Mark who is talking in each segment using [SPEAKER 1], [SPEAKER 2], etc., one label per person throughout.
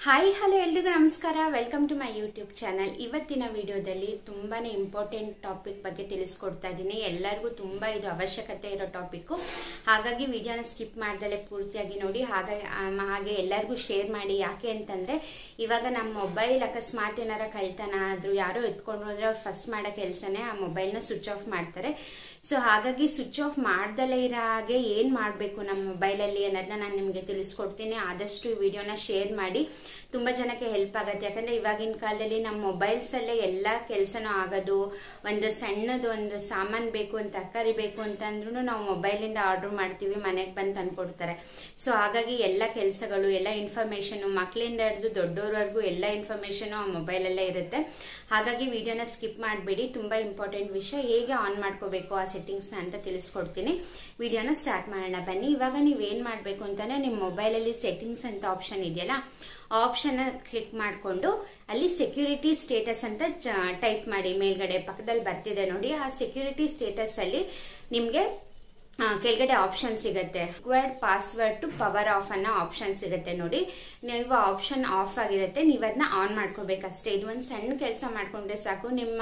[SPEAKER 1] hi hello ಎಲ್ರಿಗೂ ನಮಸ್ಕಾರ welcome to my YouTube channel ಇವತ್ತಿನ ವಿಡಿಯೋದಲ್ಲಿ ತುಂಬಾನೇ ಇಂಪಾರ್ಟೆಂಟ್ ಟಾಪಿಕ್ ಬಗ್ಗೆ ತಿಳಿಸ್ಕೊಡ್ತಾ ಇದ್ದೀನಿ ಎಲ್ಲರಿಗೂ ತುಂಬಾ ಇದು ಅವಶ್ಯಕತೆ ಇರೋ ಟಾಪಿಕ್ ಹಾಗಾಗಿ ವಿಡಿಯೋನ ಸ್ಕಿಪ್ ಮಾಡ್ದಲೆ ಪೂರ್ತಿಯಾಗಿ ನೋಡಿ ಹಾಗಾಗಿ ಆಮ್, ಹಾಗೆ ಎಲ್ಲರಿಗೂ ಶೇರ್ ಮಾಡಿ ಯಾಕೆ ಅಂತಂದ್ರೆ ಇವಾಗ ನಮ್ಮ ಮೊಬೈಲ್ ಅಕಸ್ಮಾತ್ ಏನಾರ ಕಳ್ತನ ಆದ್ರೂ ಯಾರೋ ಎತ್ಕೊಂಡು ಹೋದ್ರೆ ಅವ್ರು ಫಸ್ಟ್ ಮಾಡೋ ಕೆಲಸನೇ ಆ ಮೊಬೈಲ್ನ ಸ್ವಿಚ್ ಆಫ್ ಮಾಡ್ತಾರೆ ಸೊ ಹಾಗಾಗಿ ಸ್ವಿಚ್ ಆಫ್ ಮಾಡ್ದಲೇ ಇರೋ ಹಾಗೆ ಏನ್ ಮಾಡ್ಬೇಕು ನಮ್ಮ ಮೊಬೈಲಲ್ಲಿ ಅನ್ನೋದನ್ನ ನಾನು ನಿಮ್ಗೆ ತಿಳಿಸ್ಕೊಡ್ತೀನಿ ಆದಷ್ಟು ಈ ವಿಡಿಯೋನ ಶೇರ್ ಮಾಡಿ ತುಂಬಾ ಜನಕ್ಕೆ ಹೆಲ್ಪ್ ಆಗತ್ತೆ ಯಾಕಂದ್ರೆ ಇವಾಗಿನ ಕಾಲದಲ್ಲಿ ನಮ್ಮ ಮೊಬೈಲ್ಸ್ ಅಲ್ಲೇ ಎಲ್ಲಾ ಕೆಲ್ಸನೂ ಆಗೋದು ಒಂದು ಸಣ್ಣದು ಒಂದು ಸಾಮಾನ್ ಬೇಕು ಒಂದು ತರಕಾರಿ ಬೇಕು ಅಂತಂದ್ರೂ ನಾವು ಮೊಬೈಲ್ ಇಂದ ಆರ್ಡರ್ ಮಾಡ್ತೀವಿ ಮನೆಗೆ ಬಂದು ತಂದ್ಕೊಡ್ತಾರೆ ಸೊ ಹಾಗಾಗಿ ಎಲ್ಲ ಕೆಲಸಗಳು ಎಲ್ಲ ಇನ್ಫಾರ್ಮೇಶನ್ ಮಕ್ಕಳಿಂದ ಹಿಡಿದು ದೊಡ್ಡೋರ್ವರೆಗೂ ಎಲ್ಲ ಇನ್ಫಾರ್ಮೇಶನ್ ಆ ಮೊಬೈಲ್ ಅಲ್ಲೇ ಇರುತ್ತೆ ಹಾಗಾಗಿ ವಿಡಿಯೋನ ಸ್ಕಿಪ್ ಮಾಡಬೇಡಿ ತುಂಬಾ ಇಂಪಾರ್ಟೆಂಟ್ ವಿಷಯ ಹೇಗೆ ಆನ್ ಮಾಡ್ಕೋಬೇಕು ಆ ಸೆಟ್ಟಿಂಗ್ಸ್ ಅಂತ ತಿಳಿಸ್ಕೊಡ್ತೀನಿ ವಿಡಿಯೋನ ಸ್ಟಾರ್ಟ್ ಮಾಡೋಣ ಬನ್ನಿ ಇವಾಗ ನೀವೇನ್ ಮಾಡ್ಬೇಕು ಅಂತಾನೆ ನಿಮ್ ಮೊಬೈಲ್ ಅಲ್ಲಿ ಸೆಟ್ಟಿಂಗ್ಸ್ ಅಂತ ಆಪ್ಷನ್ ಇದೆಯಲ್ಲ ಆಪ್ಷನ್ ಕ್ಲಿಕ್ ಮಾಡ್ಕೊಂಡು ಅಲ್ಲಿ ಸೆಕ್ಯೂರಿಟಿ ಸ್ಟೇಟಸ್ ಅಂತ ಟೈಪ್ ಮಾಡಿ ಮೇಲ್ಗಡೆ ಪಕ್ಕದಲ್ಲಿ ಬರ್ತಿದೆ ನೋಡಿ ಆ ಸೆಕ್ಯೂರಿಟಿ ಸ್ಟೇಟಸ್ ಅಲ್ಲಿ ನಿಮ್ಗೆ ಆ, ಕೆಳಗಡೆ ಆಪ್ಷನ್ ಸಿಗುತ್ತೆ required password to power off ಅನ್ನೋ ಆಪ್ಷನ್ ಸಿಗುತ್ತೆ ನೋಡಿ ನೀವು ಆಪ್ಷನ್ ಆಫ್ ಆಗಿರುತ್ತೆ ನೀವು ಅದನ್ನ ಆನ್ ಮಾಡ್ಕೋಬೇಕಷ್ಟೇ ಇದು ಒಂದು ಸಣ್ಣ ಕೆಲಸ ಮಾಡ್ಕೊಂಡ್ರೆ ಸಾಕು ನಿಮ್ಮ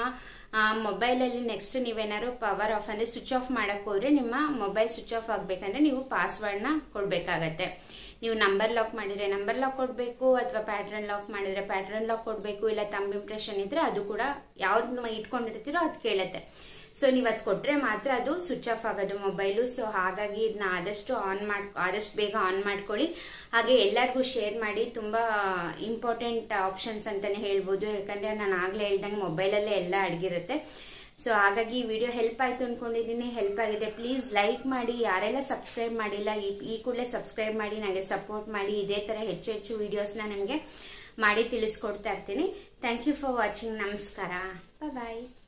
[SPEAKER 1] ಮೊಬೈಲ್ ಅಲ್ಲಿ ನೆಕ್ಸ್ಟ್ ನೀವೇನಾದ್ರು ಪವರ್ ಆಫ್ ಅಂದ್ರೆ ಸ್ವಿಚ್ ಆಫ್ ಮಾಡಕ್ ಹೋದ್ರೆ ನಿಮ್ಮ ಮೊಬೈಲ್ ಸ್ವಿಚ್ ಆಫ್ ಆಗ್ಬೇಕಂದ್ರೆ ನೀವು ಪಾಸ್ವರ್ಡ್ ನ ಕೊಡ್ಬೇಕಾಗತ್ತೆ ನೀವು ನಂಬರ್ ಲಾಕ್ ಮಾಡಿದ್ರೆ ನಂಬರ್ ಲಾಕ್ ಕೊಡ್ಬೇಕು ಅಥವಾ ಪ್ಯಾಟ್ರನ್ ಲಾಕ್ ಮಾಡಿದ್ರೆ ಪ್ಯಾಟ್ರನ್ ಲಾಕ್ ಕೊಡ್ಬೇಕು ಇಲ್ಲ ತಂಬ್ ಇಂಪ್ರೆಷನ್ ಇದ್ರೆ ಅದು ಕೂಡ ಯಾವ್ದು ಇಟ್ಕೊಂಡಿರ್ತೀರೋ ಅದು ಕೇಳುತ್ತೆ ಸೊ ನೀವ್ ಅದ್ ಕೊಟ್ರೆ ಮಾತ್ರ ಅದು ಸ್ವಿಚ್ ಆಫ್ ಆಗೋದು ಮೊಬೈಲು ಸೊ ಹಾಗಾಗಿ ಇದನ್ನ ಆದಷ್ಟು ಆನ್ ಮಾಡ್ ಆದಷ್ಟು ಬೇಗ ಆನ್ ಮಾಡ್ಕೊಳ್ಳಿ ಹಾಗೆ ಎಲ್ಲರಿಗೂ ಶೇರ್ ಮಾಡಿ ತುಂಬಾ ಇಂಪಾರ್ಟೆಂಟ್ ಆಪ್ಷನ್ಸ್ ಅಂತಾನೆ ಹೇಳ್ಬೋದು ಯಾಕಂದ್ರೆ ನಾನು ಆಗ್ಲೇ ಹೇಳ್ದಂಗೆ ಮೊಬೈಲಲ್ಲೇ ಎಲ್ಲ ಅಡಗಿರುತ್ತೆ ಸೊ ಹಾಗಾಗಿ ಈ ವಿಡಿಯೋ ಹೆಲ್ಪ್ ಆಯ್ತು ಅನ್ಕೊಂಡಿದೀನಿ ಹೆಲ್ಪ್ ಆಗಿದೆ ಪ್ಲೀಸ್ ಲೈಕ್ ಮಾಡಿ ಯಾರೆಲ್ಲ ಸಬ್ಸ್ಕ್ರೈಬ್ ಮಾಡಿಲ್ಲ ಈ- ಈ ಕೂಡಲೇ ಸಬ್ಸ್ಕ್ರೈಬ್ ಮಾಡಿ ನನಗೆ ಸಪೋರ್ಟ್ ಮಾಡಿ ಇದೇ ತರ ಹೆಚ್ಚು ಹೆಚ್ಚು ವಿಡಿಯೋಸ್ನ ನಿಮಗೆ ಮಾಡಿ ತಿಳಿಸ್ಕೊಡ್ತಾ ಇರ್ತೀನಿ ಥ್ಯಾಂಕ್ ಯು ಫಾರ್ ವಾಚಿಂಗ್ ನಮಸ್ಕಾರ ಬಾಯ್